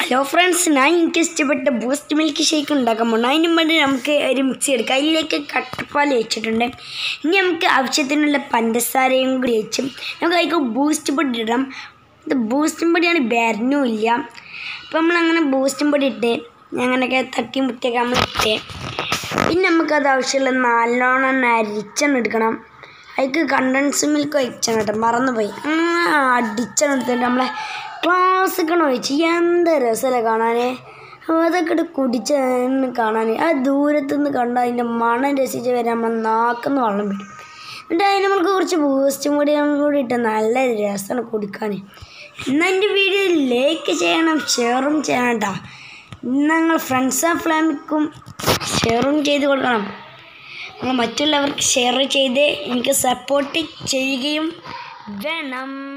hello friends ഞാൻ എനിക്ക് ഇഷ്ടപ്പെട്ട ബൂസ്റ്റ് മിൽക്ക് ഷേക്ക് ഉണ്ടാക്കാൻ പോകണം അതിന് വേണ്ടി നമുക്ക് ഒരു മിക്സി എടുക്കാം അതിലേക്ക് കട്ടപ്പാൽ വെച്ചിട്ടുണ്ട് ഇനി നമുക്ക് ആവശ്യത്തിനുള്ള പഞ്ചസാരയും കൂടി വെച്ച് നമുക്ക് അതിലേക്ക് ബൂസ്റ്റ് പൊടി ഇടാം ഇത് ബൂസ്റ്റും പൊടിയാണ് ബരനുമില്ല അപ്പോൾ നമ്മളങ്ങനെ ബൂസ്റ്റും പൊടി ഇട്ട് അങ്ങനെയൊക്കെ തട്ടി മുട്ടിയൊക്കെ നമ്മൾ ഇട്ട് പിന്നെ നമുക്കത് ആവശ്യമുള്ള നല്ലോണം അരിച്ചെണ്ണം എടുക്കണം അതിക്ക് കണ്ടൻസ് മിൽക്ക് ഒഴിച്ചാണ് കേട്ടോ മറന്നുപോയി അങ്ങനെ അടിച്ചാണ് എടുത്തിട്ട് നമ്മളെ ക്ലാസ്സിക്കണ ഒഴിച്ച് എന്ത് രസമല്ലേ കാണാൻ അതൊക്കെ ഇട്ട് കുടിച്ച് കാണാൻ ആ ദൂരത്തുനിന്ന് കണ്ട അതിൻ്റെ മണം രസിച്ച് വരാൻ നമ്മൾ നാക്കുന്ന വെള്ളം വരും എന്നിട്ട് അതിന് നമുക്ക് കുറച്ച് ബൂസ്റ്റും കൂടി കൂടി ഇട്ട് നല്ല രസമാണ് കുടിക്കാൻ എന്നാൽ എൻ്റെ വീഡിയോ ലൈക്ക് ചെയ്യണം ഷെയറും ചെയ്യണം കേട്ടോ ഞങ്ങൾ ഫ്രണ്ട്സ് ആൻഡ് ഫാമിലിക്കും ഷെയറും ചെയ്ത് കൊടുക്കണം നിങ്ങൾ മറ്റുള്ളവർക്ക് ഷെയർ ചെയ്ത് എനിക്ക് സപ്പോർട്ട് ചെയ്യുകയും വേണം